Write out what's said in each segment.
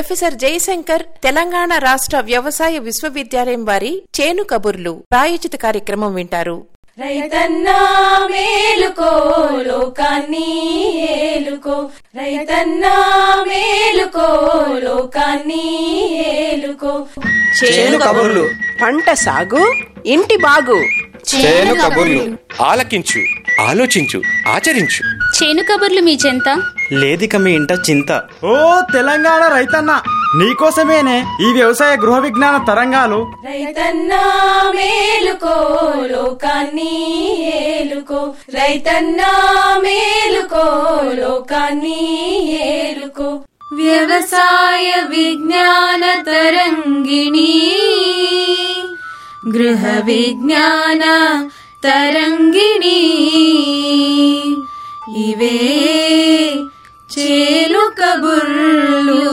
professor Jayashankar Telangana రాష్ట్ర వ్యవసాయ విశ్వవిద్యాలయం వారి చేను కబుర్లు ప్రాయోజిత కార్యక్రమం వింటారు రైతన్నా మేలుకో లోకాన్ని ఏలుకో రైతన్నా మేలుకో లోకాన్ని ఏలుకో చేను కబుర్లు పంట సాగు ఇంటి బాగు చేను కబుర్లు ఆలకించు ఆలోచించు ఆచరించు చేను కబుర్లు మీ చెంత లేదిక మీ ఇంట చింత ఓ తెలంగాణ రైతన్న నీకోసమేనే ఈ వ్యవసాయ గృహ విజ్ఞాన తరంగాలు రైతన్నా మేలుకో లోకాన్ని ఏలుకో రైతన్నా మేలుకో లోకాన్ని ఏలుకో వ్యవసాయ విజ్ఞాన తరంగిణి గృహ విజ్ఞాన తరంగిణి ఇవే చేలు కబుర్లు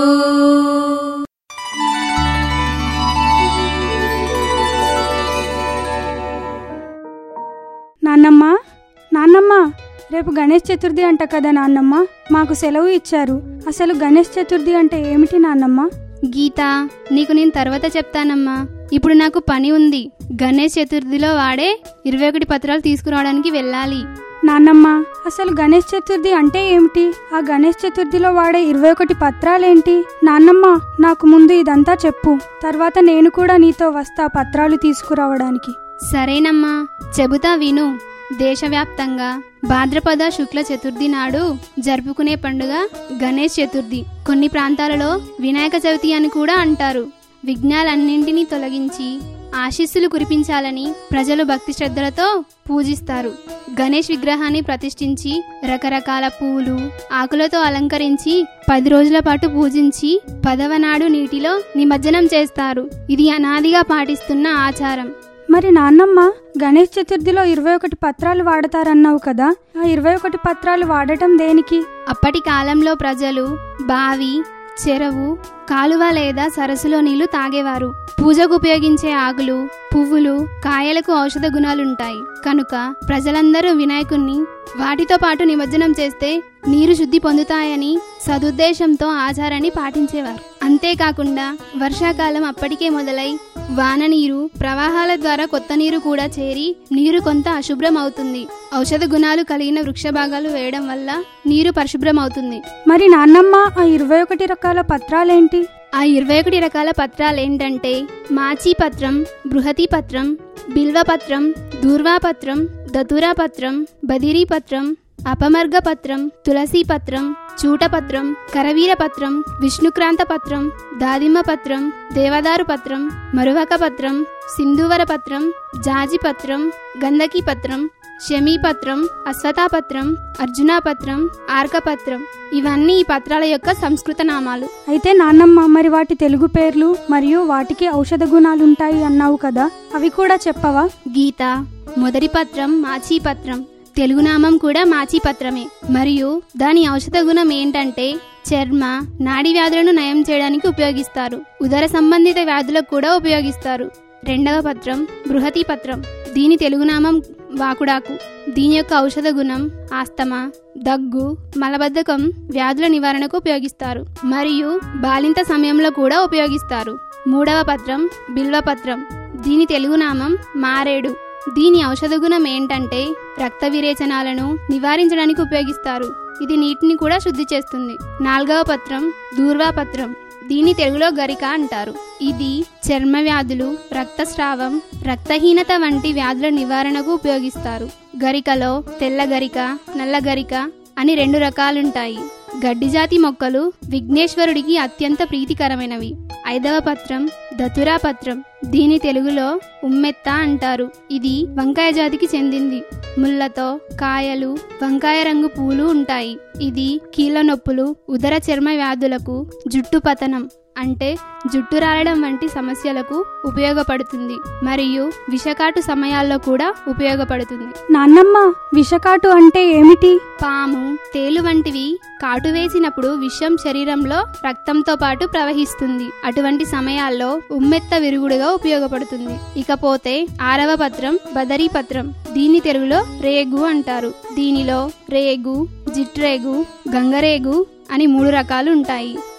నాన్నమ్మ నాన్నమ్మ రేపు గణేష్ చతుర్థి అంట కదా నాన్నమ్మ మాకు సెలవు ఇచ్చారు అసలు గణేష్ చతుర్థి అంటే ఏమిటి నాన్నమ్మ గీత నీకు నేను తర్వాత చెప్తానమ్మా ఇప్పుడు నాకు పని ఉంది గణేష్ చతుర్థిలో వాడే ఇరవై ఒకటి పత్రాలు తీసుకురావడానికి వెళ్ళాలి నాన్నమ్మ అసలు గణేష్ చతుర్థి అంటే ఏమిటి ఆ గణేష్ చతుర్థిలో వాడే ఇరవై ఒకటి పత్రాలేంటి నాన్నమ్మ నాకు ముందు ఇదంతా చెప్పు తర్వాత నేను కూడా నీతో వస్తా పత్రాలు తీసుకురావడానికి సరేనమ్మా చెబుతా విను దేశవ్యాప్తంగా భాద్రపద శుక్ల చతుర్థి నాడు జరుపుకునే పండుగ గణేష్ చతుర్థి కొన్ని ప్రాంతాలలో వినాయక చవితి అని కూడా అంటారు విఘ్నాలన్నింటినీ తొలగించి ఆశీస్సులు కురిపించాలని ప్రజలు భక్తి శ్రద్ధలతో పూజిస్తారు గణేష్ విగ్రహాన్ని ప్రతిష్ఠించి రకరకాల పూలు ఆకులతో అలంకరించి పది రోజుల పాటు పూజించి పదవ నాడు నీటిలో నిమజ్జనం చేస్తారు ఇది అనాదిగా పాటిస్తున్న ఆచారం మరి నాన్నమ్మ గణేష్ చతుర్థిలో ఇరవై ఒకటి పత్రాలు వాడతారన్నావు కదా ఆ ఇరవై ఒకటి పత్రాలు వాడటం దేనికి అప్పటి కాలంలో ప్రజలు బావి చెరువు కాలువ లేదా సరస్సులో నీళ్లు తాగేవారు పూజకు ఉపయోగించే ఆకులు పువ్వులు కాయలకు ఔషధ గుణాలుంటాయి కనుక ప్రజలందరూ వినాయకుణ్ణి వాటితో పాటు నిమజ్జనం చేస్తే నీరు శుద్ధి పొందుతాయని సదుద్దేశంతో ఆచారాన్ని పాటించేవారు అంతేకాకుండా వర్షాకాలం అప్పటికే మొదలై వాన నీరు ప్రవాహాల ద్వారా కొత్త నీరు కూడా చేరి నీరు కొంత అశుభ్రం అవుతుంది ఔషధ గుణాలు కలిగిన వృక్ష భాగాలు వేయడం వల్ల నీరు పరిశుభ్రం అవుతుంది మరి నాన్నమ్మ ఆ ఇరవై ఒకటి రకాల పత్రాలేంటి ఆ ఇరవై ఒకటి రకాల పత్రాలు ఏంటంటే మాచీ పత్రం బృహతి పత్రం బిల్వ పత్రం దూర్వా పత్రం దతురా పత్రం బదిరీ పత్రం అపమర్గ పత్రం తులసి పత్రం చూటపత్రం కరవీర పత్రం విష్ణుక్రాంత పత్రం దాదిమ్మ పత్రం దేవదారు పత్రం మరువక పత్రం సింధువర పత్రం జాజి పత్రం గంధకి పత్రం శమీపత్రం అశ్వతాపత్రం అర్జునాపత్రం ఆర్కపత్రం ఇవన్నీ ఈ పత్రాల యొక్క సంస్కృత నామాలు అయితే నాన్నమ్మ మరి వాటి తెలుగు పేర్లు మరియు వాటికి ఔషధ గుణాలుంటాయి అన్నావు కదా అవి కూడా చెప్పవా గీత మొదటి పత్రం మాచీ పత్రం తెలుగు నామం కూడా మాచీ పత్రమే మరియు దాని ఔషధ గుణం ఏంటంటే చర్మ నాడి వ్యాధులను నయం చేయడానికి ఉపయోగిస్తారు ఉదర సంబంధిత వ్యాధులకు కూడా ఉపయోగిస్తారు రెండవ పత్రం బృహతి పత్రం దీని తెలుగు నామం వాకుడాకు దీని యొక్క ఔషధ గుణం ఆస్తమా దగ్గు మలబద్ధకం వ్యాధుల నివారణకు ఉపయోగిస్తారు మరియు బాలింత సమయంలో కూడా ఉపయోగిస్తారు మూడవ పత్రం బిల్వపత్రం దీని తెలుగు నామం మారేడు దీని ఔషధ గుణం ఏంటంటే రక్త విరేచనాలను నివారించడానికి ఉపయోగిస్తారు ఇది నీటిని కూడా శుద్ధి చేస్తుంది నాలుగవ పత్రం దూర్వా పత్రం దీన్ని తెలుగులో గరిక అంటారు ఇది చర్మ వ్యాధులు రక్తస్రావం రక్తహీనత వంటి వ్యాధుల నివారణకు ఉపయోగిస్తారు గరికలో తెల్ల గరిక నల్ల గరిక అని రెండు రకాలుంటాయి గడ్డిజాతి మొక్కలు విఘ్నేశ్వరుడికి అత్యంత ప్రీతికరమైనవి ఐదవ పత్రం దతురా పత్రం దీని తెలుగులో ఉమ్మెత్త అంటారు ఇది వంకాయ జాతికి చెందింది ముళ్ళతో కాయలు వంకాయ రంగు పూలు ఉంటాయి ఇది కీళ్ళ నొప్పులు ఉదర చర్మ వ్యాధులకు జుట్టు పతనం అంటే జుట్టు రాలడం వంటి సమస్యలకు ఉపయోగపడుతుంది మరియు విషకాటు సమయాల్లో కూడా ఉపయోగపడుతుంది నాన్నమ్మ విషకాటు అంటే ఏమిటి పాము తేలు వంటివి కాటు వేసినప్పుడు విషం శరీరంలో రక్తంతో పాటు ప్రవహిస్తుంది అటువంటి సమయాల్లో ఉమ్మెత్త విరుగుడుగా ఉపయోగపడుతుంది ఇకపోతే ఆరవ పత్రం బదరీ పత్రం దీని తెలుగులో రేగు అంటారు దీనిలో రేగు జిట్రేగు గంగరేగు అని మూడు రకాలు ఉంటాయి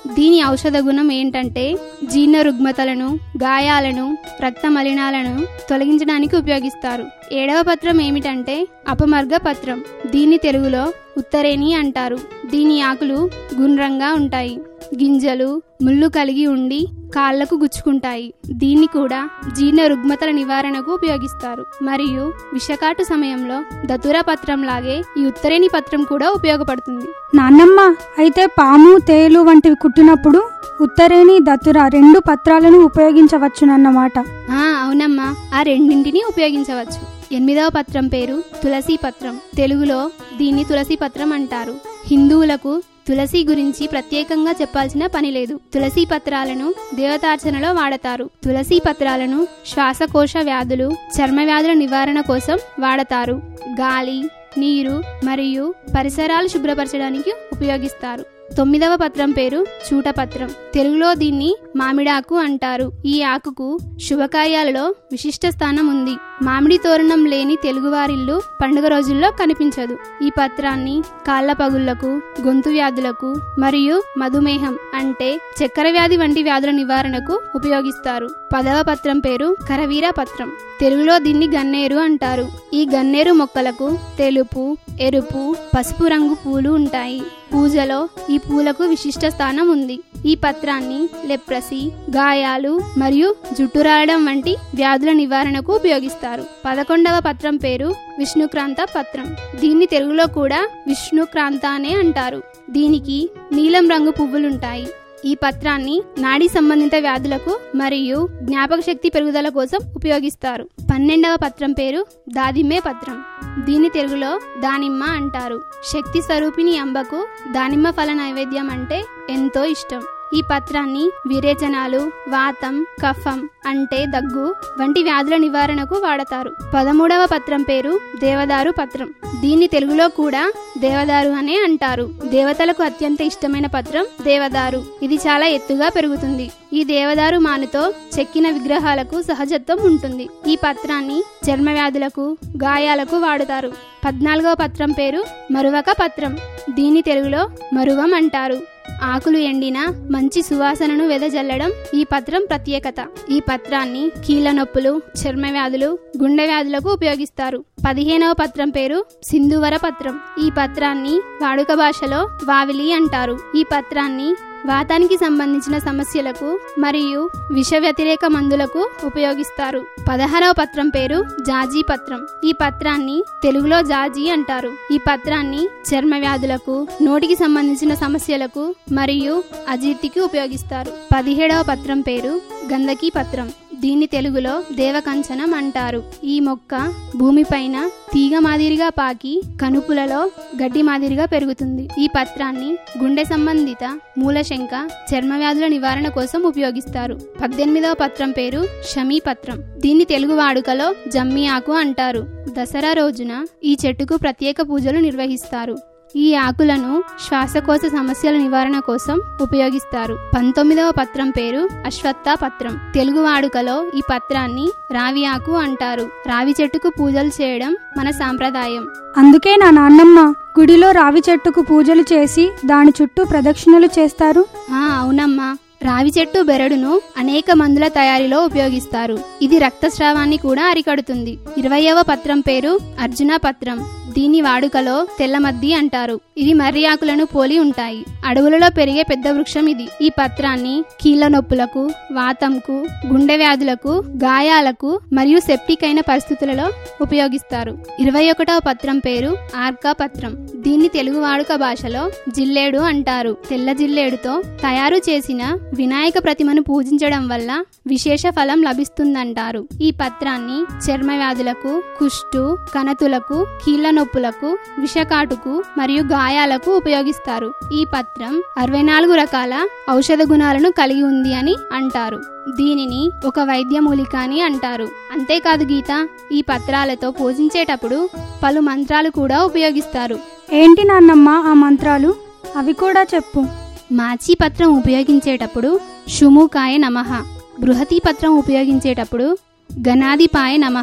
దీని ఔషధ గుణం ఏంటంటే జీర్ణ రుగ్మతలను గాయాలను రక్త మలినాలను తొలగించడానికి ఉపయోగిస్తారు ఏడవ పత్రం ఏమిటంటే అపమర్గ పత్రం దీన్ని తెలుగులో ఉత్తరేణి అంటారు దీని ఆకులు గుండ్రంగా ఉంటాయి గింజలు ముళ్ళు కలిగి ఉండి కాళ్లకు గుచ్చుకుంటాయి దీన్ని కూడా జీర్ణ రుగ్మతల నివారణకు ఉపయోగిస్తారు మరియు విషకాటు సమయంలో దతుర పత్రం లాగే ఈ ఉత్తరేణి పత్రం కూడా ఉపయోగపడుతుంది నాన్నమ్మ అయితే పాము తేలు వంటివి కుట్టినప్పుడు ఉత్తరేణి దతుర రెండు పత్రాలను ఉపయోగించవచ్చునన్నమాట ఆ అవునమ్మా ఆ రెండింటిని ఉపయోగించవచ్చు ఎనిమిదవ పత్రం పేరు తులసి పత్రం తెలుగులో దీన్ని తులసి పత్రం అంటారు హిందువులకు తులసి గురించి ప్రత్యేకంగా చెప్పాల్సిన పని లేదు తులసి పత్రాలను దేవతార్చనలో వాడతారు తులసి పత్రాలను శ్వాసకోశ వ్యాధులు చర్మ వ్యాధుల నివారణ కోసం వాడతారు గాలి నీరు మరియు పరిసరాలు శుభ్రపరచడానికి ఉపయోగిస్తారు తొమ్మిదవ పత్రం పేరు చూటపత్రం తెలుగులో దీన్ని మామిడాకు అంటారు ఈ ఆకుకు శుభకార్యాలలో విశిష్ట స్థానం ఉంది మామిడి తోరణం లేని తెలుగువారిల్లు పండుగ రోజుల్లో కనిపించదు ఈ పత్రాన్ని కాళ్ల పగుళ్లకు గొంతు వ్యాధులకు మరియు మధుమేహం అంటే చక్కెర వ్యాధి వంటి వ్యాధుల నివారణకు ఉపయోగిస్తారు పదవ పత్రం పేరు కరవీర పత్రం తెలుగులో దీన్ని గన్నేరు అంటారు ఈ గన్నేరు మొక్కలకు తెలుపు ఎరుపు పసుపు రంగు పూలు ఉంటాయి పూజలో ఈ పూలకు విశిష్ట స్థానం ఉంది ఈ పత్రాన్ని లెప్రసి గాయాలు మరియు జుట్టు రాలడం వంటి వ్యాధుల నివారణకు ఉపయోగిస్తారు పదకొండవ పత్రం పేరు విష్ణుక్రాంత పత్రం దీన్ని తెలుగులో కూడా విష్ణుక్రాంత అనే అంటారు దీనికి నీలం రంగు పువ్వులుంటాయి ఈ పత్రాన్ని నాడీ సంబంధిత వ్యాధులకు మరియు జ్ఞాపక శక్తి పెరుగుదల కోసం ఉపయోగిస్తారు పన్నెండవ పత్రం పేరు దాదిమ్మే పత్రం దీన్ని తెలుగులో దానిమ్మ అంటారు శక్తి స్వరూపిణి అంబకు దానిమ్మ ఫల నైవేద్యం అంటే ఎంతో ఇష్టం ఈ పత్రాన్ని విరేచనాలు వాతం కఫం అంటే దగ్గు వంటి వ్యాధుల నివారణకు వాడతారు పదమూడవ పత్రం పేరు దేవదారు పత్రం దీన్ని తెలుగులో కూడా దేవదారు అనే అంటారు దేవతలకు అత్యంత ఇష్టమైన పత్రం దేవదారు ఇది చాలా ఎత్తుగా పెరుగుతుంది ఈ దేవదారు మానుతో చెక్కిన విగ్రహాలకు సహజత్వం ఉంటుంది ఈ పత్రాన్ని చర్మ వ్యాధులకు గాయాలకు వాడుతారు పద్నాలుగవ పత్రం పేరు మరువక పత్రం దీన్ని తెలుగులో మరువం అంటారు ఆకులు ఎండిన మంచి సువాసనను వెదజల్లడం ఈ పత్రం ప్రత్యేకత ఈ పత్రాన్ని కీళ్ళ నొప్పులు చర్మ వ్యాధులు గుండె వ్యాధులకు ఉపయోగిస్తారు పదిహేనవ పత్రం పేరు సింధువర పత్రం ఈ పత్రాన్ని వాడుక భాషలో వావిలి అంటారు ఈ పత్రాన్ని వాతానికి సంబంధించిన సమస్యలకు మరియు విష వ్యతిరేక మందులకు ఉపయోగిస్తారు పదహారవ పత్రం పేరు జాజీ పత్రం ఈ పత్రాన్ని తెలుగులో జాజీ అంటారు ఈ పత్రాన్ని చర్మ వ్యాధులకు నోటికి సంబంధించిన సమస్యలకు మరియు అజీర్తికి ఉపయోగిస్తారు పదిహేడవ పత్రం పేరు గంధకీ పత్రం దీన్ని తెలుగులో దేవకంచనం అంటారు ఈ మొక్క భూమిపైన తీగ మాదిరిగా పాకి కనుపులలో గడ్డి మాదిరిగా పెరుగుతుంది ఈ పత్రాన్ని గుండె సంబంధిత మూలశంక చర్మ వ్యాధుల నివారణ కోసం ఉపయోగిస్తారు పద్దెనిమిదవ పత్రం పేరు షమీ పత్రం దీన్ని తెలుగు వాడుకలో జమ్మి ఆకు అంటారు దసరా రోజున ఈ చెట్టుకు ప్రత్యేక పూజలు నిర్వహిస్తారు ఈ ఆకులను శ్వాసకోశ సమస్యల నివారణ కోసం ఉపయోగిస్తారు పంతొమ్మిదవ పత్రం పేరు అశ్వత్థ పత్రం తెలుగు వాడుకలో ఈ పత్రాన్ని రావి ఆకు అంటారు రావి చెట్టుకు పూజలు చేయడం మన సాంప్రదాయం అందుకే నా నాన్నమ్మ గుడిలో రావి చెట్టుకు పూజలు చేసి దాని చుట్టూ ప్రదక్షిణలు చేస్తారు ఆ అవునమ్మా రావి చెట్టు బెరడును అనేక మందుల తయారీలో ఉపయోగిస్తారు ఇది రక్తస్రావాన్ని కూడా అరికడుతుంది ఇరవయవ పత్రం పేరు అర్జున పత్రం దీని వాడుకలో తెల్లమద్ది అంటారు ఇవి మర్రి ఆకులను పోలి ఉంటాయి అడవులలో పెరిగే పెద్ద వృక్షం ఇది ఈ పత్రాన్ని కీళ్ళ నొప్పులకు వాతంకు గుండె వ్యాధులకు గాయాలకు మరియు సెప్టిక్ అయిన పరిస్థితులలో ఉపయోగిస్తారు ఇరవై ఒకటవ పత్రం పేరు ఆర్కా పత్రం దీన్ని తెలుగు వాడుక భాషలో జిల్లేడు అంటారు తెల్ల జిల్లేడుతో తయారు చేసిన వినాయక ప్రతిమను పూజించడం వల్ల విశేష ఫలం లభిస్తుందంటారు ఈ పత్రాన్ని చర్మ వ్యాధులకు కుష్టు కణతులకు కీళ్ళ నొప్పులకు విషకాటుకు మరియు గాయాలకు ఉపయోగిస్తారు ఈ పత్రం అరవై నాలుగు రకాల ఔషధ గుణాలను కలిగి ఉంది అని అంటారు దీనిని ఒక వైద్యమూలిక అని అంటారు అంతేకాదు గీత ఈ పత్రాలతో పూజించేటప్పుడు పలు మంత్రాలు కూడా ఉపయోగిస్తారు ఏంటి నాన్నమ్మ ఆ మంత్రాలు అవి కూడా చెప్పు మాచి పత్రం ఉపయోగించేటప్పుడు షుముకాయ నమః బృహతి పత్రం ఉపయోగించేటప్పుడు గణాధిపాయ నమః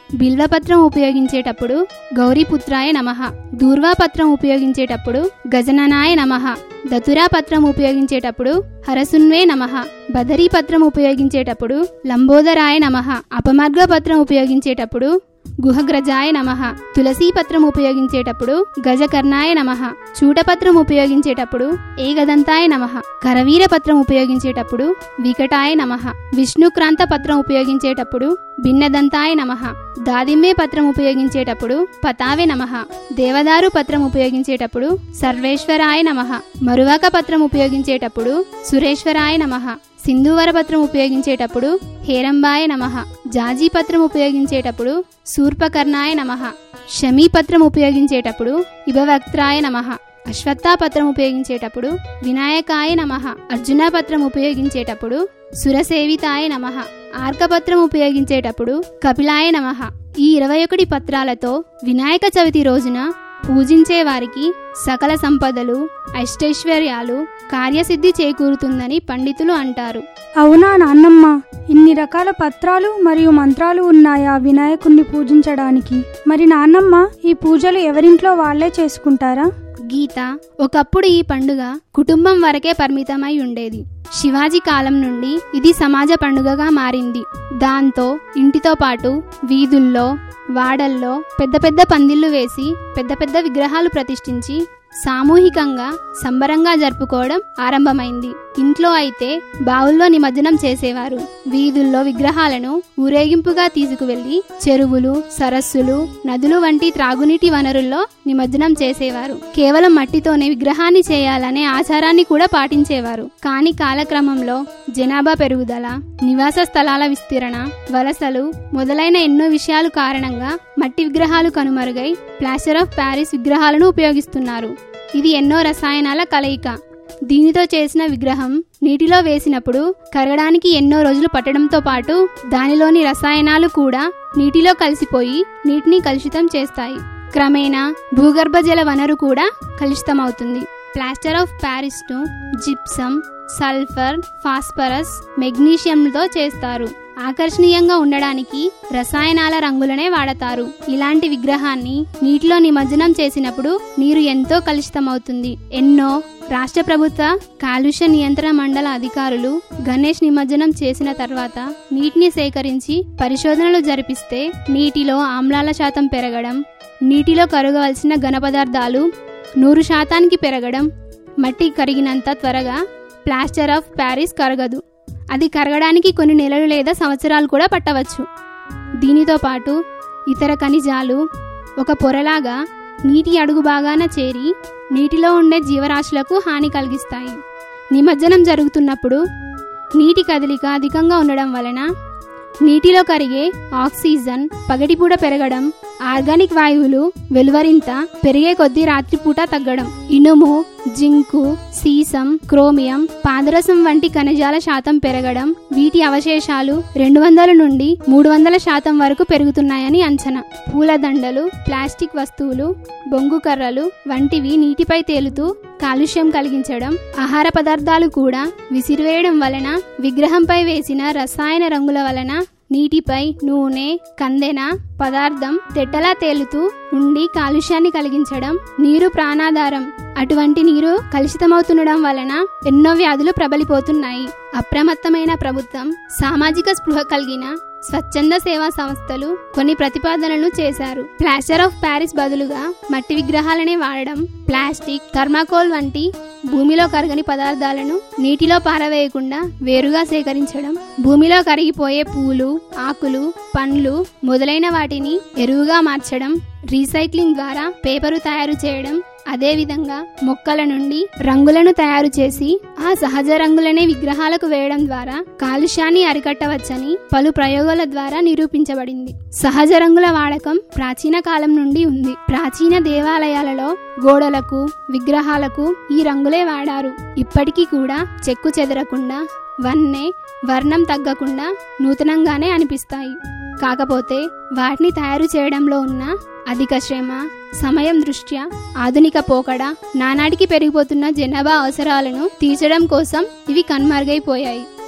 బిల్వపత్రం ఉపయోగించేటప్పుడు గౌరీపుత్రాయ నమః దూర్వాపత్రం ఉపయోగించేటప్పుడు గజననాయ నమః దతురా పత్రం ఉపయోగించేటప్పుడు హరసున్వే నమః బదరీ పత్రం ఉపయోగించేటప్పుడు లంబోదరాయ నమః అపమర్గ పత్రం ఉపయోగించేటప్పుడు గుహగ్రజాయ నమః తులసీ పత్రం ఉపయోగించేటప్పుడు గజకర్ణాయ నమః చూటపత్రం ఉపయోగించేటప్పుడు ఏకదంతాయ నమః కరవీర పత్రం ఉపయోగించేటప్పుడు వికటాయ నమః విష్ణుక్రాంత పత్రం ఉపయోగించేటప్పుడు భిన్నదంతాయ నమః దాదిమ్మే పత్రం ఉపయోగించేటప్పుడు పతావే నమః దేవదారు పత్రం ఉపయోగించేటప్పుడు సర్వేశ్వరాయ నమః మరువక పత్రం ఉపయోగించేటప్పుడు సురేశ్వరాయ నమః సింధువర పత్రం ఉపయోగించేటప్పుడు హేరంబాయ నమః జాజీ పత్రం ఉపయోగించేటప్పుడు శూర్పకర్ణాయ నమః శమీ పత్రం ఉపయోగించేటప్పుడు ఇభవక్త్రాయ నమః అశ్వత్థా పత్రం ఉపయోగించేటప్పుడు వినాయకాయ నమః అర్జున పత్రం ఉపయోగించేటప్పుడు సురసేవితాయ నమః ఆర్కపత్రం ఉపయోగించేటప్పుడు కపిలాయ నమః ఈ ఇరవై ఒకటి పత్రాలతో వినాయక చవితి రోజున పూజించే వారికి సకల సంపదలు అష్టైశ్వర్యాలు కార్యసిద్ధి చేకూరుతుందని పండితులు అంటారు అవునా నాన్నమ్మ ఇన్ని రకాల పత్రాలు మరియు మంత్రాలు ఉన్నాయా వినాయకుణ్ణి పూజించడానికి మరి నాన్నమ్మ ఈ పూజలు ఎవరింట్లో వాళ్ళే చేసుకుంటారా గీత ఒకప్పుడు ఈ పండుగ కుటుంబం వరకే పరిమితమై ఉండేది శివాజీ కాలం నుండి ఇది సమాజ పండుగగా మారింది దాంతో ఇంటితో పాటు వీధుల్లో వాడల్లో పెద్ద పెద్ద పందిళ్లు వేసి పెద్ద పెద్ద విగ్రహాలు ప్రతిష్ఠించి సామూహికంగా సంబరంగా జరుపుకోవడం ఆరంభమైంది ఇంట్లో అయితే బావుల్లో నిమజ్జనం చేసేవారు వీధుల్లో విగ్రహాలను ఊరేగింపుగా తీసుకువెళ్లి చెరువులు సరస్సులు నదులు వంటి త్రాగునీటి వనరుల్లో నిమజ్జనం చేసేవారు కేవలం మట్టితోనే విగ్రహాన్ని చేయాలనే ఆచారాన్ని కూడా పాటించేవారు కానీ కాలక్రమంలో జనాభా పెరుగుదల నివాస స్థలాల విస్తరణ వలసలు మొదలైన ఎన్నో విషయాలు కారణంగా మట్టి విగ్రహాలు కనుమరుగై ప్లాస్టర్ ఆఫ్ ప్యారిస్ విగ్రహాలను ఉపయోగిస్తున్నారు ఇది ఎన్నో రసాయనాల కలయిక దీనితో చేసిన విగ్రహం నీటిలో వేసినప్పుడు కరగడానికి ఎన్నో రోజులు పట్టడంతో పాటు దానిలోని రసాయనాలు కూడా నీటిలో కలిసిపోయి నీటిని కలుషితం చేస్తాయి క్రమేణా భూగర్భ జల వనరు కూడా కలుషితమవుతుంది ప్లాస్టర్ ఆఫ్ ప్యారిస్ ను జిప్సమ్ సల్ఫర్ ఫాస్ఫరస్ మెగ్నీషియంతో చేస్తారు ఆకర్షణీయంగా ఉండడానికి రసాయనాల రంగులనే వాడతారు ఇలాంటి విగ్రహాన్ని నీటిలో నిమజ్జనం చేసినప్పుడు నీరు ఎంతో కలుషితమవుతుంది ఎన్నో రాష్ట్ర ప్రభుత్వ కాలుష్య నియంత్రణ మండల అధికారులు గణేష్ నిమజ్జనం చేసిన తర్వాత నీటిని సేకరించి పరిశోధనలు జరిపిస్తే నీటిలో ఆమ్లాల శాతం పెరగడం నీటిలో కరగవలసిన ఘన పదార్థాలు నూరు శాతానికి పెరగడం మట్టి కరిగినంత త్వరగా ప్లాస్టర్ ఆఫ్ ప్యారిస్ కరగదు అది కరగడానికి కొన్ని నెలలు లేదా సంవత్సరాలు కూడా పట్టవచ్చు దీనితో పాటు ఇతర ఖనిజాలు ఒక పొరలాగా నీటి అడుగు భాగాన చేరి నీటిలో ఉండే జీవరాశులకు హాని కలిగిస్తాయి నిమజ్జనం జరుగుతున్నప్పుడు నీటి కదలిక అధికంగా ఉండడం వలన నీటిలో కరిగే ఆక్సిజన్ పగటిపూట పెరగడం ఆర్గానిక్ వాయువులు వెలువరింత పెరిగే కొద్దీ రాత్రిపూట తగ్గడం ఇనుము జింకు సీసం క్రోమియం పాదరసం వంటి ఖనిజాల శాతం పెరగడం వీటి అవశేషాలు రెండు వందల నుండి మూడు వందల శాతం వరకు పెరుగుతున్నాయని అంచనా పూలదండలు ప్లాస్టిక్ వస్తువులు బొంగు కర్రలు వంటివి నీటిపై తేలుతూ కాలుష్యం కలిగించడం ఆహార పదార్థాలు కూడా విసిరివేయడం వలన విగ్రహంపై వేసిన రసాయన రంగుల వలన నీటిపై నూనె కందెన పదార్థం తెట్టలా తేలుతూ ఉండి కాలుష్యాన్ని కలిగించడం నీరు ప్రాణాధారం అటువంటి నీరు కలుషితమవుతుండడం వలన ఎన్నో వ్యాధులు ప్రబలిపోతున్నాయి అప్రమత్తమైన ప్రభుత్వం సామాజిక స్పృహ కలిగిన స్వచ్ఛంద సేవా సంస్థలు కొన్ని ప్రతిపాదనలు చేశారు ప్లాస్టర్ ఆఫ్ ప్యారిస్ బదులుగా మట్టి విగ్రహాలనే వాడడం ప్లాస్టిక్ థర్మాకోల్ వంటి భూమిలో కరగని పదార్థాలను నీటిలో పారవేయకుండా వేరుగా సేకరించడం భూమిలో కరిగిపోయే పూలు ఆకులు పండ్లు మొదలైన వాటిని ఎరువుగా మార్చడం రీసైక్లింగ్ ద్వారా పేపరు తయారు చేయడం అదేవిధంగా మొక్కల నుండి రంగులను తయారు చేసి ఆ సహజ రంగులనే విగ్రహాలకు వేయడం ద్వారా కాలుష్యాన్ని అరికట్టవచ్చని పలు ప్రయోగాల ద్వారా నిరూపించబడింది సహజ రంగుల వాడకం ప్రాచీన కాలం నుండి ఉంది ప్రాచీన దేవాలయాలలో గోడలకు విగ్రహాలకు ఈ రంగులే వాడారు ఇప్పటికీ కూడా చెక్కు చెదరకుండా వన్నె వర్ణం తగ్గకుండా నూతనంగానే అనిపిస్తాయి కాకపోతే వాటిని తయారు చేయడంలో ఉన్న అధిక శ్రమ సమయం దృష్ట్యా ఆధునిక పోకడ నానాటికి పెరిగిపోతున్న జనాభా అవసరాలను తీర్చడం కోసం ఇవి కనుమరుగైపోయాయి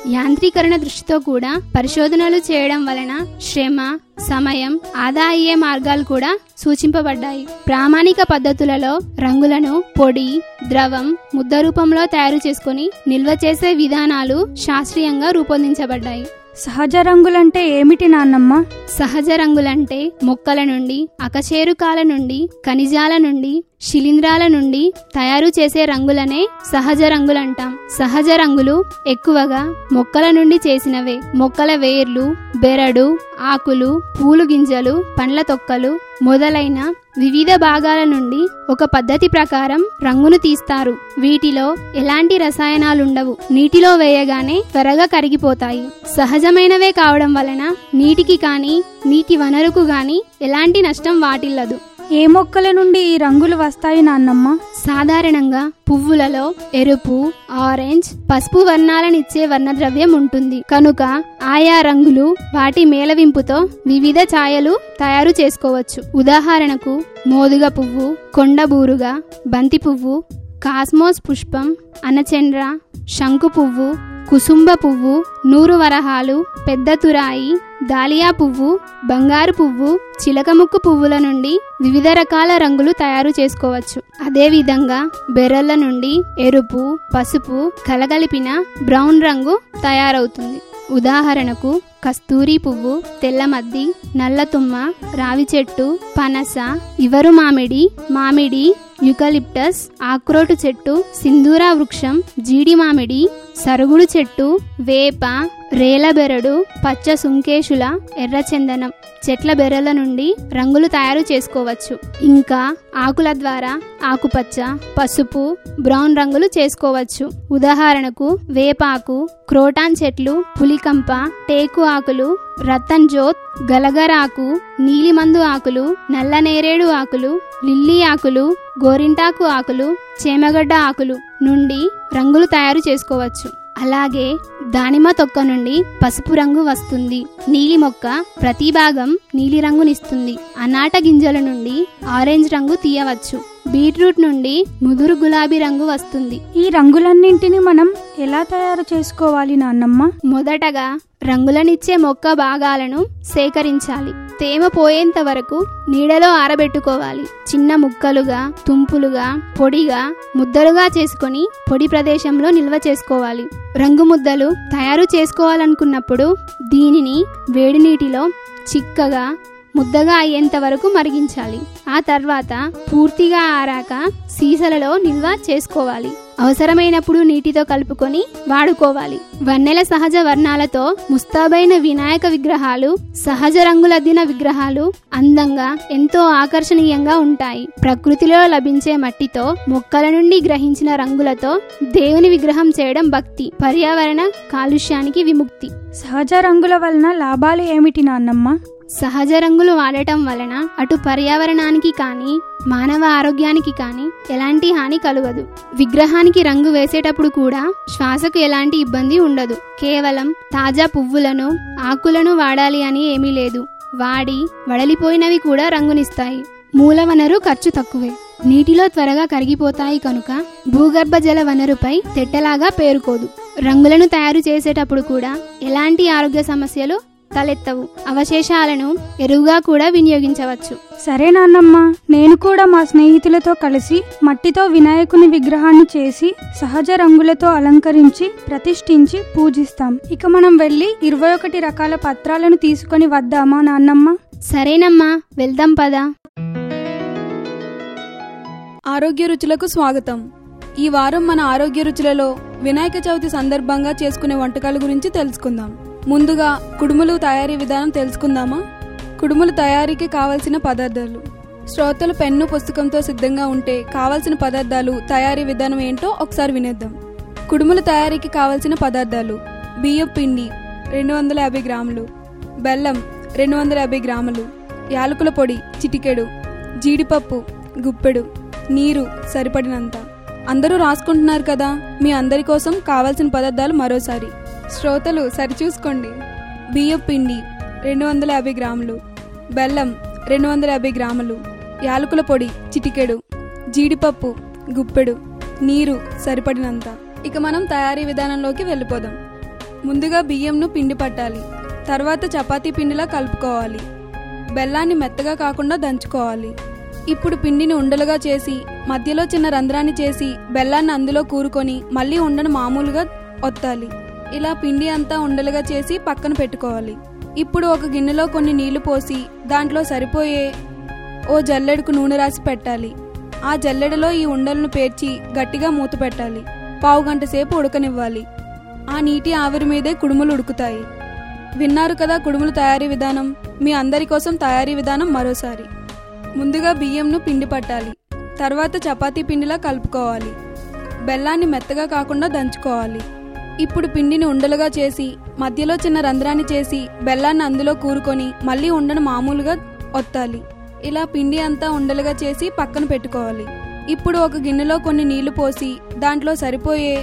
యాంత్రీకరణ దృష్టితో కూడా పరిశోధనలు చేయడం వలన శ్రమ సమయం ఆదా అయ్యే మార్గాలు కూడా సూచింపబడ్డాయి ప్రామాణిక పద్ధతులలో రంగులను పొడి ద్రవం ముద్ద రూపంలో తయారు చేసుకుని నిల్వ చేసే విధానాలు శాస్త్రీయంగా రూపొందించబడ్డాయి సహజ రంగులంటే ఏమిటి నాన్నమ్మ సహజ రంగులంటే మొక్కల నుండి అకశేరుకాల నుండి ఖనిజాల నుండి శిలీంధ్రాల నుండి తయారు చేసే రంగులనే సహజ రంగులంటాం సహజ రంగులు ఎక్కువగా మొక్కల నుండి చేసినవే మొక్కల వేర్లు బెరడు ఆకులు పూలు గింజలు పండ్ల తొక్కలు మొదలైన వివిధ భాగాల నుండి ఒక పద్ధతి ప్రకారం రంగును తీస్తారు వీటిలో ఎలాంటి రసాయనాలుండవు నీటిలో వేయగానే త్వరగా కరిగిపోతాయి సహజమైనవే కావడం వలన నీటికి కానీ నీటి వనరుకు గాని ఎలాంటి నష్టం వాటిల్లదు ఏ మొక్కల నుండి ఈ రంగులు వస్తాయి నాన్నమ్మ సాధారణంగా పువ్వులలో ఎరుపు ఆరెంజ్ పసుపు వర్ణాలనిచ్చే వర్ణద్రవ్యం ఉంటుంది కనుక ఆయా రంగులు వాటి మేళవింపుతో వివిధ ఛాయలు తయారు చేసుకోవచ్చు ఉదాహరణకు మోదుగ పువ్వు కొండబూరుగా బంతి పువ్వు కాస్మోస్ పుష్పం అనచండ్ర శంకు పువ్వు కుసుంబ పువ్వు నూరు వరహాలు పెద్ద తురాయి దాలియా పువ్వు బంగారు పువ్వు చిలకముక్కు పువ్వుల నుండి వివిధ రకాల రంగులు తయారు చేసుకోవచ్చు అదేవిధంగా బెర్రల నుండి ఎరుపు పసుపు కలగలిపిన బ్రౌన్ రంగు తయారవుతుంది ఉదాహరణకు కస్తూరి పువ్వు తెల్లమద్ది నల్లతుమ్మ రావి చెట్టు పనస ఇవరు మామిడి మామిడి యుకలిప్టస్ ఆక్రోటు చెట్టు సింధూరా వృక్షం జీడి మామిడి సరుగుడు చెట్టు వేప రేలబెరడు పచ్చ సుంకేశుల ఎర్రచందనం చెట్ల బెర్రల నుండి రంగులు తయారు చేసుకోవచ్చు ఇంకా ఆకుల ద్వారా ఆకుపచ్చ పసుపు బ్రౌన్ రంగులు చేసుకోవచ్చు ఉదాహరణకు వేపాకు క్రోటాన్ చెట్లు పులికంప టేకు ఆకులు రతన్ జోత్ గలగరాకు నీలిమందు ఆకులు నల్ల నేరేడు ఆకులు లిల్లీ ఆకులు గోరింటాకు ఆకులు చేమగడ్డ ఆకులు నుండి రంగులు తయారు చేసుకోవచ్చు అలాగే దానిమ్మ తొక్క నుండి పసుపు రంగు వస్తుంది నీలి మొక్క ప్రతి భాగం నీలి రంగునిస్తుంది అనాట గింజల నుండి ఆరెంజ్ రంగు తీయవచ్చు బీట్రూట్ నుండి ముదురు గులాబీ రంగు వస్తుంది ఈ రంగులన్నింటిని మనం ఎలా తయారు చేసుకోవాలి నాన్నమ్మ మొదటగా రంగులనిచ్చే మొక్క భాగాలను సేకరించాలి తేమ పోయేంత వరకు నీడలో ఆరబెట్టుకోవాలి చిన్న ముక్కలుగా తుంపులుగా పొడిగా ముద్దలుగా చేసుకొని పొడి ప్రదేశంలో నిల్వ చేసుకోవాలి రంగు ముద్దలు తయారు చేసుకోవాలనుకున్నప్పుడు దీనిని వేడి నీటిలో చిక్కగా ముద్దగా అయ్యేంత వరకు మరిగించాలి ఆ తర్వాత పూర్తిగా ఆరాక సీసలలో నిల్వ చేసుకోవాలి అవసరమైనప్పుడు నీటితో కలుపుకొని వాడుకోవాలి వన్నెల సహజ వర్ణాలతో ముస్తాబైన వినాయక విగ్రహాలు సహజ రంగులద్దిన విగ్రహాలు అందంగా ఎంతో ఆకర్షణీయంగా ఉంటాయి ప్రకృతిలో లభించే మట్టితో మొక్కల నుండి గ్రహించిన రంగులతో దేవుని విగ్రహం చేయడం భక్తి పర్యావరణ కాలుష్యానికి విముక్తి సహజ రంగుల వలన లాభాలు ఏమిటి నాన్నమ్మ సహజ రంగులు వాడటం వలన అటు పర్యావరణానికి కానీ మానవ ఆరోగ్యానికి కానీ ఎలాంటి హాని కలుగదు విగ్రహానికి రంగు వేసేటప్పుడు కూడా శ్వాసకు ఎలాంటి ఇబ్బంది ఉండదు కేవలం తాజా పువ్వులను ఆకులను వాడాలి అని ఏమీ లేదు వాడి వడలిపోయినవి కూడా రంగునిస్తాయి మూల వనరు ఖర్చు తక్కువే నీటిలో త్వరగా కరిగిపోతాయి కనుక భూగర్భ జల వనరుపై తెట్టలాగా పేరుకోదు రంగులను తయారు చేసేటప్పుడు కూడా ఎలాంటి ఆరోగ్య సమస్యలు తలెత్తవు అవశేషాలను ఎరువుగా కూడా వినియోగించవచ్చు సరే నాన్నమ్మ నేను కూడా మా స్నేహితులతో కలిసి మట్టితో వినాయకుని విగ్రహాన్ని చేసి సహజ రంగులతో అలంకరించి ప్రతిష్ఠించి పూజిస్తాం ఇక మనం వెళ్ళి ఇరవై ఒకటి రకాల పత్రాలను తీసుకొని వద్దామా నాన్నమ్మ సరేనమ్మా వెళ్దాం పదా ఆరోగ్య రుచులకు స్వాగతం ఈ వారం మన ఆరోగ్య రుచులలో వినాయక చవితి సందర్భంగా చేసుకునే వంటకాల గురించి తెలుసుకుందాం ముందుగా కుడుములు తయారీ విధానం తెలుసుకుందామా కుడుములు తయారీకి కావలసిన పదార్థాలు శ్రోతలు పెన్ను పుస్తకంతో సిద్ధంగా ఉంటే కావలసిన పదార్థాలు తయారీ విధానం ఏంటో ఒకసారి వినేద్దాం కుడుముల తయారీకి కావలసిన పదార్థాలు బియ్యం పిండి రెండు వందల యాభై గ్రాములు బెల్లం రెండు వందల యాభై గ్రాములు యాలకుల పొడి చిటికెడు జీడిపప్పు గుప్పెడు నీరు సరిపడినంత అందరూ రాసుకుంటున్నారు కదా మీ అందరి కోసం కావాల్సిన పదార్థాలు మరోసారి శ్రోతలు సరిచూసుకోండి బియ్యం పిండి రెండు వందల యాభై గ్రాములు బెల్లం రెండు వందల యాభై గ్రాములు యాలకుల పొడి చిటికెడు జీడిపప్పు గుప్పెడు నీరు సరిపడినంత ఇక మనం తయారీ విధానంలోకి వెళ్ళిపోదాం ముందుగా బియ్యంను పిండి పట్టాలి తర్వాత చపాతీ పిండిలా కలుపుకోవాలి బెల్లాన్ని మెత్తగా కాకుండా దంచుకోవాలి ఇప్పుడు పిండిని ఉండలుగా చేసి మధ్యలో చిన్న రంధ్రాన్ని చేసి బెల్లాన్ని అందులో కూరుకొని మళ్ళీ ఉండను మామూలుగా ఒత్తాలి ఇలా పిండి అంతా ఉండలుగా చేసి పక్కన పెట్టుకోవాలి ఇప్పుడు ఒక గిన్నెలో కొన్ని నీళ్లు పోసి దాంట్లో సరిపోయే ఓ జల్లెడకు నూనె రాసి పెట్టాలి ఆ జల్లెడలో ఈ ఉండలను పేర్చి గట్టిగా మూత పెట్టాలి పావు గంట సేపు ఉడకనివ్వాలి ఆ నీటి ఆవిరి మీదే కుడుములు ఉడుకుతాయి విన్నారు కదా కుడుములు తయారీ విధానం మీ అందరి కోసం తయారీ విధానం మరోసారి ముందుగా బియ్యంను పిండి పట్టాలి తర్వాత చపాతీ పిండిలా కలుపుకోవాలి బెల్లాన్ని మెత్తగా కాకుండా దంచుకోవాలి ఇప్పుడు పిండిని ఉండలుగా చేసి మధ్యలో చిన్న రంధ్రాన్ని చేసి బెల్లాన్ని అందులో కూరుకొని మళ్ళీ ఉండను మామూలుగా ఒత్తాలి ఇలా పిండి అంతా ఉండలుగా చేసి పక్కన పెట్టుకోవాలి ఇప్పుడు ఒక గిన్నెలో కొన్ని నీళ్లు పోసి దాంట్లో సరిపోయే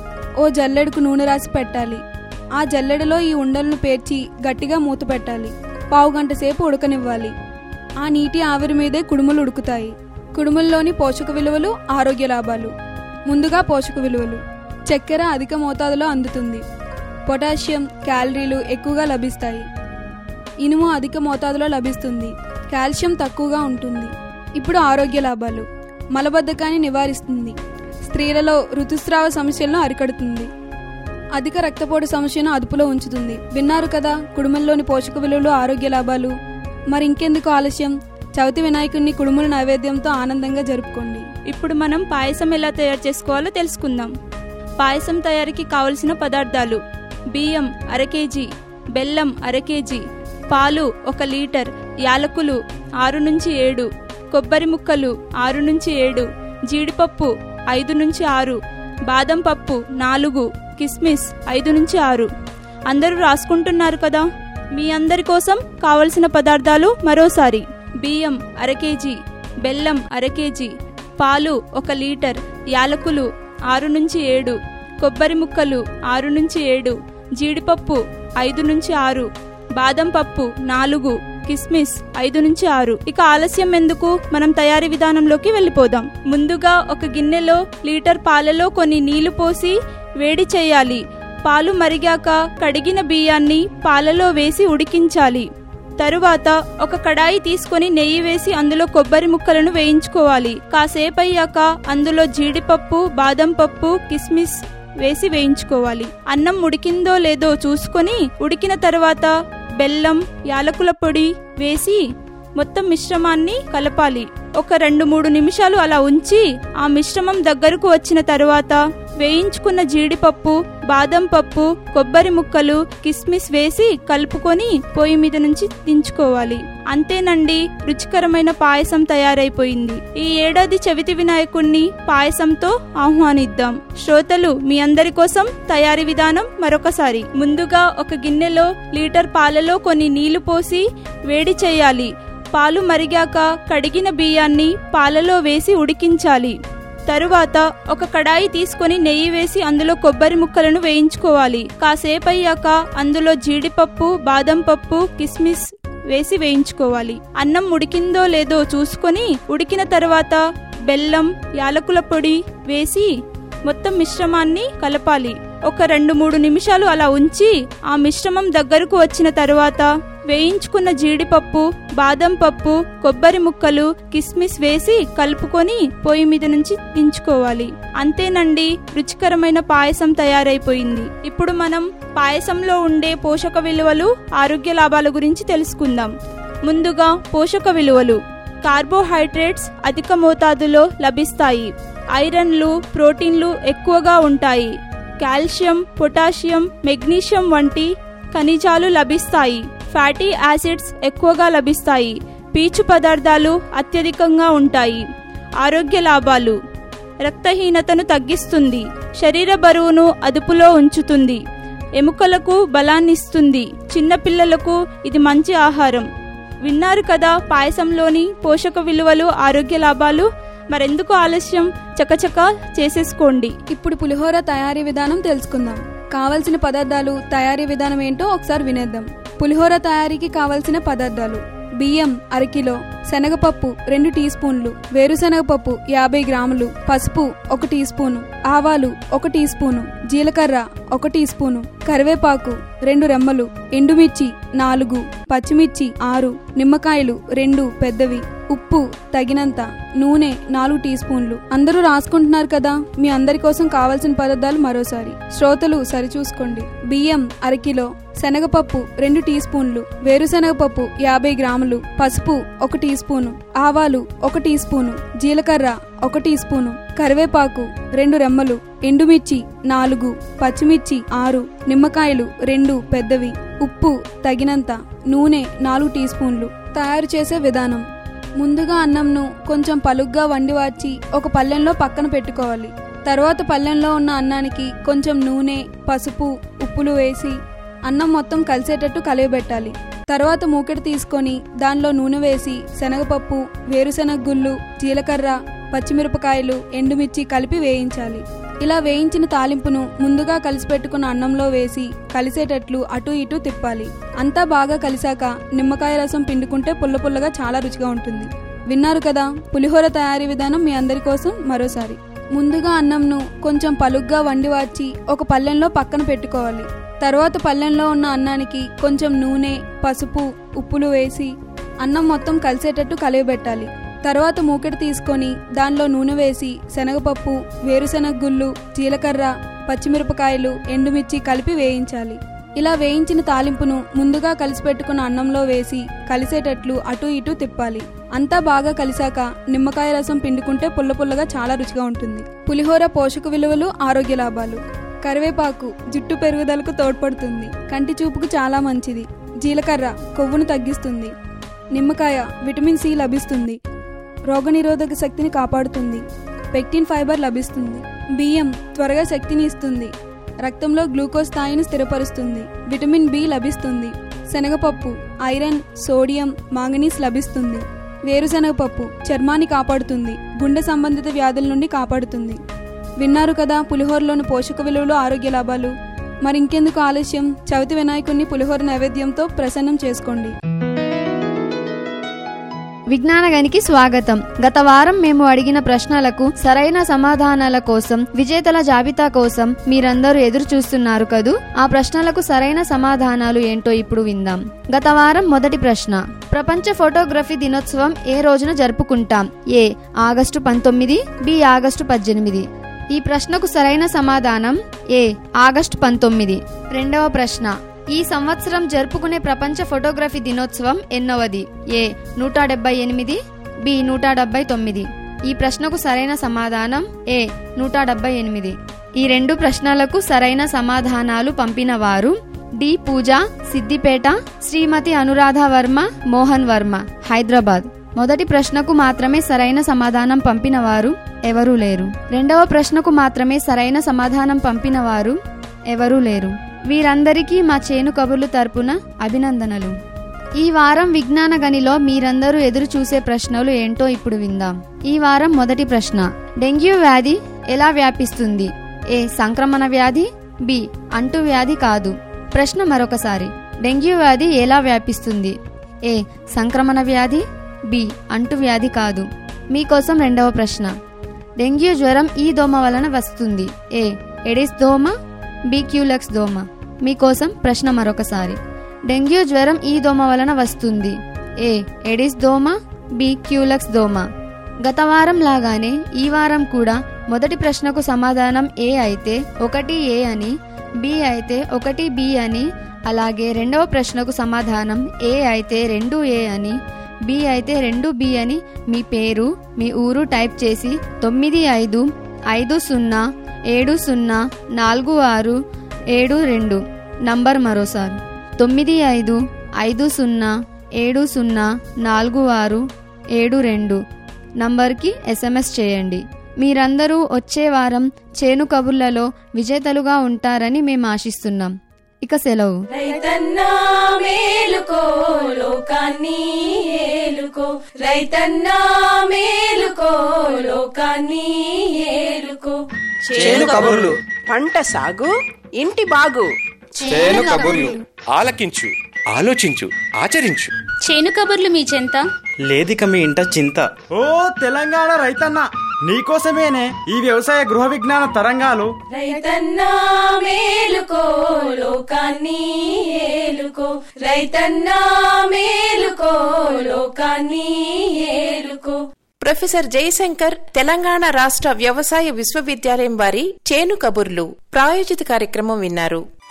ఓ జల్లెడకు నూనె రాసి పెట్టాలి ఆ జల్లెడలో ఈ ఉండలను పేర్చి గట్టిగా మూత పెట్టాలి పావు గంట సేపు ఉడకనివ్వాలి ఆ నీటి ఆవిరి మీదే కుడుములు ఉడుకుతాయి కుడుముల్లోని పోషక విలువలు ఆరోగ్య లాభాలు ముందుగా పోషక విలువలు చక్కెర అధిక మోతాదులో అందుతుంది పొటాషియం క్యాలరీలు ఎక్కువగా లభిస్తాయి ఇనుము అధిక మోతాదులో లభిస్తుంది కాల్షియం తక్కువగా ఉంటుంది ఇప్పుడు ఆరోగ్య లాభాలు మలబద్ధకాన్ని నివారిస్తుంది స్త్రీలలో ఋతుస్రావ సమస్యలను అరికడుతుంది అధిక రక్తపోటు సమస్యను అదుపులో ఉంచుతుంది విన్నారు కదా కుడుముల్లోని పోషక విలువలు ఆరోగ్య లాభాలు మరి ఇంకెందుకు ఆలస్యం చవితి వినాయకుడిని కుడుముల నైవేద్యంతో ఆనందంగా జరుపుకోండి ఇప్పుడు మనం పాయసం ఎలా తయారు చేసుకోవాలో తెలుసుకుందాం పాయసం తయారీకి కావలసిన పదార్థాలు బియ్యం అర కేజీ బెల్లం అర కేజీ పాలు ఒక లీటర్ యాలకులు ఆరు నుంచి ఏడు కొబ్బరి ముక్కలు ఆరు నుంచి ఏడు జీడిపప్పు ఐదు నుంచి ఆరు బాదం పప్పు నాలుగు కిస్మిస్ ఐదు నుంచి ఆరు అందరూ రాసుకుంటున్నారు కదా మీ అందరి కోసం కావలసిన పదార్థాలు మరోసారి బియ్యం అర కేజీ బెల్లం అర కేజీ పాలు ఒక లీటర్ యాలకులు ఆరు నుంచి ఏడు కొబ్బరి ముక్కలు ఆరు నుంచి ఏడు జీడిపప్పు ఐదు నుంచి ఆరు బాదం పప్పు నాలుగు కిస్మిస్ ఐదు నుంచి ఆరు ఇక ఆలస్యం ఎందుకు మనం తయారీ విధానంలోకి వెళ్ళిపోదాం ముందుగా ఒక గిన్నెలో లీటర్ పాలలో కొన్ని నీళ్లు పోసి వేడి చేయాలి పాలు మరిగాక కడిగిన బియ్యాన్ని పాలలో వేసి ఉడికించాలి తరువాత ఒక కడాయి తీసుకొని నెయ్యి వేసి అందులో కొబ్బరి ముక్కలను వేయించుకోవాలి కాసేపు అయ్యాక అందులో జీడిపప్పు బాదం పప్పు కిస్మిస్ వేసి వేయించుకోవాలి అన్నం ఉడికిందో లేదో చూసుకొని ఉడికిన తర్వాత బెల్లం యాలకుల పొడి వేసి మొత్తం మిశ్రమాన్ని కలపాలి ఒక రెండు మూడు నిమిషాలు అలా ఉంచి ఆ మిశ్రమం దగ్గరకు వచ్చిన తరువాత వేయించుకున్న జీడిపప్పు బాదం పప్పు కొబ్బరి ముక్కలు కిస్మిస్ వేసి కలుపుకొని పొయ్యి మీద నుంచి దించుకోవాలి అంతేనండి రుచికరమైన పాయసం తయారైపోయింది ఈ ఏడాది చవితి వినాయకుణ్ణి పాయసంతో ఆహ్వానిద్దాం శ్రోతలు మీ అందరి కోసం తయారీ విధానం మరొకసారి ముందుగా ఒక గిన్నెలో లీటర్ పాలలో కొన్ని నీళ్లు పోసి వేడి చేయాలి పాలు మరిగాక కడిగిన బియ్యాన్ని పాలలో వేసి ఉడికించాలి తరువాత ఒక కడాయి తీసుకొని నెయ్యి వేసి అందులో కొబ్బరి ముక్కలను వేయించుకోవాలి కాసేపు అయ్యాక అందులో జీడిపప్పు బాదం పప్పు కిస్మిస్ వేసి వేయించుకోవాలి అన్నం ఉడికిందో లేదో చూసుకొని ఉడికిన తర్వాత బెల్లం యాలకుల పొడి వేసి మొత్తం మిశ్రమాన్ని కలపాలి ఒక రెండు మూడు నిమిషాలు అలా ఉంచి ఆ మిశ్రమం దగ్గరకు వచ్చిన తరువాత వేయించుకున్న జీడిపప్పు బాదం పప్పు కొబ్బరి ముక్కలు కిస్మిస్ వేసి కలుపుకొని పొయ్యి మీద నుంచి దించుకోవాలి అంతేనండి రుచికరమైన పాయసం తయారైపోయింది ఇప్పుడు మనం పాయసంలో ఉండే పోషక విలువలు ఆరోగ్య లాభాల గురించి తెలుసుకుందాం ముందుగా పోషక విలువలు కార్బోహైడ్రేట్స్ అధిక మోతాదులో లభిస్తాయి ఐరన్లు ప్రోటీన్లు ఎక్కువగా ఉంటాయి కాల్షియం పొటాషియం మెగ్నీషియం వంటి ఖనిజాలు లభిస్తాయి ఫ్యాటీ యాసిడ్స్ ఎక్కువగా లభిస్తాయి పీచు పదార్థాలు అత్యధికంగా ఉంటాయి ఆరోగ్య లాభాలు రక్తహీనతను తగ్గిస్తుంది శరీర బరువును అదుపులో ఉంచుతుంది ఎముకలకు బలాన్నిస్తుంది చిన్నపిల్లలకు ఇది మంచి ఆహారం విన్నారు కదా పాయసంలోని పోషక విలువలు ఆరోగ్య లాభాలు మరెందుకు ఆలస్యం చకచక చేసేసుకోండి ఇప్పుడు పులిహోర తయారీ విధానం తెలుసుకుందాం కావలసిన పదార్థాలు తయారీ విధానం ఏంటో ఒకసారి వినేద్దాం పులిహోర తయారీకి కావలసిన పదార్థాలు బియ్యం అరకిలో శనగపప్పు రెండు టీ స్పూన్లు వేరుశనగపప్పు యాభై గ్రాములు పసుపు ఒక టీ స్పూను ఆవాలు ఒక టీ స్పూను జీలకర్ర ఒక టీ స్పూను కరివేపాకు రెండు రెమ్మలు ఎండుమిర్చి నాలుగు పచ్చిమిర్చి ఆరు నిమ్మకాయలు రెండు పెద్దవి ఉప్పు తగినంత నూనె నాలుగు టీ స్పూన్లు అందరూ రాసుకుంటున్నారు కదా మీ అందరి కోసం కావలసిన పదార్థాలు మరోసారి శ్రోతలు సరిచూసుకోండి బియ్యం అరకిలో శనగపప్పు రెండు టీ స్పూన్లు వేరుశనగపప్పు యాభై గ్రాములు పసుపు ఒక టీ స్పూను ఆవాలు ఒక టీ స్పూను జీలకర్ర ఒక టీ స్పూను కరివేపాకు రెండు రెమ్మలు ఎండుమిర్చి నాలుగు పచ్చిమిర్చి ఆరు నిమ్మకాయలు రెండు పెద్దవి ఉప్పు తగినంత నూనె నాలుగు టీ స్పూన్లు తయారు చేసే విధానం ముందుగా అన్నంను కొంచెం పలుగ్గా వండి వాచి ఒక పళ్ళెంలో పక్కన పెట్టుకోవాలి తర్వాత పళ్ళెంలో ఉన్న అన్నానికి కొంచెం నూనె పసుపు ఉప్పులు వేసి అన్నం మొత్తం కలిసేటట్టు కలియబెట్టాలి తర్వాత మూకెడు తీసుకొని దానిలో నూనె వేసి శనగపప్పు వేరుశనగ గుళ్ళు జీలకర్ర పచ్చిమిరపకాయలు ఎండుమిర్చి కలిపి వేయించాలి ఇలా వేయించిన తాలింపును ముందుగా కలిసి పెట్టుకున్న అన్నంలో వేసి కలిసేటట్లు అటు ఇటు తిప్పాలి అంతా బాగా కలిసాక నిమ్మకాయ రసం పిండుకుంటే పుల్ల పుల్లగా చాలా రుచిగా ఉంటుంది విన్నారు కదా పులిహోర తయారీ విధానం మీ అందరి కోసం మరోసారి ముందుగా అన్నంను కొంచెం పలుగ్గా వండి వాచి ఒక పళ్ళెంలో పక్కన పెట్టుకోవాలి తర్వాత పళ్ళెంలో ఉన్న అన్నానికి కొంచెం నూనె పసుపు ఉప్పులు వేసి అన్నం మొత్తం కలిసేటట్టు కలియబెట్టాలి తర్వాత మూకెడు తీసుకొని దానిలో నూనె వేసి శనగపప్పు వేరుశనగ గుళ్ళు జీలకర్ర పచ్చిమిరపకాయలు ఎండుమిర్చి కలిపి వేయించాలి ఇలా వేయించిన తాలింపును ముందుగా కలిసి పెట్టుకున్న అన్నంలో వేసి కలిసేటట్లు అటు ఇటు తిప్పాలి అంతా బాగా కలిసాక నిమ్మకాయ రసం పిండుకుంటే పుల్ల పుల్లగా చాలా రుచిగా ఉంటుంది పులిహోర పోషక విలువలు ఆరోగ్య లాభాలు కరివేపాకు జుట్టు పెరుగుదలకు తోడ్పడుతుంది కంటి చూపుకు చాలా మంచిది జీలకర్ర కొవ్వును తగ్గిస్తుంది నిమ్మకాయ విటమిన్ సి లభిస్తుంది రోగనిరోధక శక్తిని కాపాడుతుంది పెక్టిన్ ఫైబర్ లభిస్తుంది బియ్యం త్వరగా శక్తిని ఇస్తుంది రక్తంలో గ్లూకోజ్ స్థాయిని స్థిరపరుస్తుంది విటమిన్ బి లభిస్తుంది శనగపప్పు ఐరన్ సోడియం మాంగనీస్ లభిస్తుంది వేరుశనగపప్పు చర్మాన్ని కాపాడుతుంది గుండె సంబంధిత వ్యాధుల నుండి కాపాడుతుంది విన్నారు కదా పులిహోరలోని పోషక విలువలు ఆరోగ్య లాభాలు మరి ఇంకెందుకు ఆలస్యం చవితి వినాయకుడిని పులిహోర నైవేద్యంతో ప్రసన్నం చేసుకోండి విజ్ఞానగనికి స్వాగతం గత వారం మేము అడిగిన ప్రశ్నలకు సరైన సమాధానాల కోసం విజేతల జాబితా కోసం మీరందరూ ఎదురు చూస్తున్నారు కదూ ఆ ప్రశ్నలకు సరైన సమాధానాలు ఏంటో ఇప్పుడు విందాం గత వారం మొదటి ప్రశ్న ప్రపంచ ఫోటోగ్రఫీ దినోత్సవం ఏ రోజున జరుపుకుంటాం ఏ ఆగస్టు పంతొమ్మిది బి ఆగస్టు పద్దెనిమిది ఈ ప్రశ్నకు సరైన సమాధానం ఏ ఆగస్టు పంతొమ్మిది రెండవ ప్రశ్న ఈ సంవత్సరం జరుపుకునే ప్రపంచ ఫోటోగ్రఫీ దినోత్సవం ఎన్నవది ఏ నూట డెబ్బై ఎనిమిది బి నూట డెబ్బై తొమ్మిది ఈ ప్రశ్నకు సరైన సమాధానం ఏ నూట డెబ్బై ఎనిమిది ఈ రెండు ప్రశ్నలకు సరైన సమాధానాలు పంపిన వారు డి పూజ సిద్దిపేట శ్రీమతి అనురాధ వర్మ మోహన్ వర్మ హైదరాబాద్ మొదటి ప్రశ్నకు మాత్రమే సరైన సమాధానం పంపిన వారు ఎవరూ లేరు రెండవ ప్రశ్నకు మాత్రమే సరైన సమాధానం పంపిన వారు ఎవరూ లేరు వీరందరికీ మా చేను కబుర్లు తరపున అభినందనలు ఈ వారం విజ్ఞాన గనిలో మీరందరూ ఎదురు చూసే ప్రశ్నలు ఏంటో ఇప్పుడు విందాం ఈ వారం మొదటి ప్రశ్న డెంగ్యూ వ్యాధి ఎలా వ్యాపిస్తుంది ఏ సంక్రమణ వ్యాధి బి అంటు వ్యాధి కాదు ప్రశ్న మరొకసారి డెంగ్యూ వ్యాధి ఎలా వ్యాపిస్తుంది ఏ సంక్రమణ వ్యాధి బి అంటు వ్యాధి కాదు మీకోసం రెండవ ప్రశ్న డెంగ్యూ జ్వరం ఈ దోమ వలన వస్తుంది ఏ ఎడిస్ దోమ బి క్యూలెక్స్ దోమ మీకోసం ప్రశ్న మరొకసారి డెంగ్యూ జ్వరం ఈ దోమ వలన వస్తుంది ఏ ఎడిస్ దోమ బి క్యూలెక్స్ దోమ గత వారం లాగానే ఈ వారం కూడా మొదటి ప్రశ్నకు సమాధానం ఏ అయితే ఒకటి ఏ అని బి అయితే ఒకటి బి అని అలాగే రెండవ ప్రశ్నకు సమాధానం ఏ అయితే రెండు ఏ అని బి అయితే రెండు బి అని మీ పేరు మీ ఊరు టైప్ చేసి తొమ్మిది ఐదు ఐదు సున్నా ఏడు సున్నా నాలుగు ఆరు ఏడు రెండు నంబర్ మరోసారి తొమ్మిది ఐదు ఐదు సున్నా ఏడు సున్నా నాలుగు ఆరు ఏడు రెండు నంబర్కి ఎస్ఎంఎస్ చేయండి మీరందరూ వచ్చే వారం చేను కబుర్లలో విజేతలుగా ఉంటారని మేము ఆశిస్తున్నాం ఇక సెలవు రైతన్నా మేలుకో లోకాన్ని ఏలుకో రైతన్నా మేలుకో లోకాన్ని ఏలుకో చేను కబుర్లు పంట సాగు ఇంటి బాగు చేను కబుర్లు ఆలకించు ఆలోచించు ఆచరించు చేను కబుర్లు మీ చెంత లేదిక మీ ఇంట చింత ఓ తెలంగాణ రైతన్న నీకోసమేనే ఈ వ్యవసాయ గృహ విజ్ఞాన తరంగాలు రైతన్నా మేలుకో లోకాన్ని ఏలుకో రైతన్నా మేలుకో లోకాన్ని ఏలుకో ప్రొఫెసర్ జయశంకర్ తెలంగాణ రాష్ట్ర వ్యవసాయ విశ్వవిద్యాలయం వారి చేను కబుర్లు ప్రాయోజిత కార్యక్రమం విన్నారు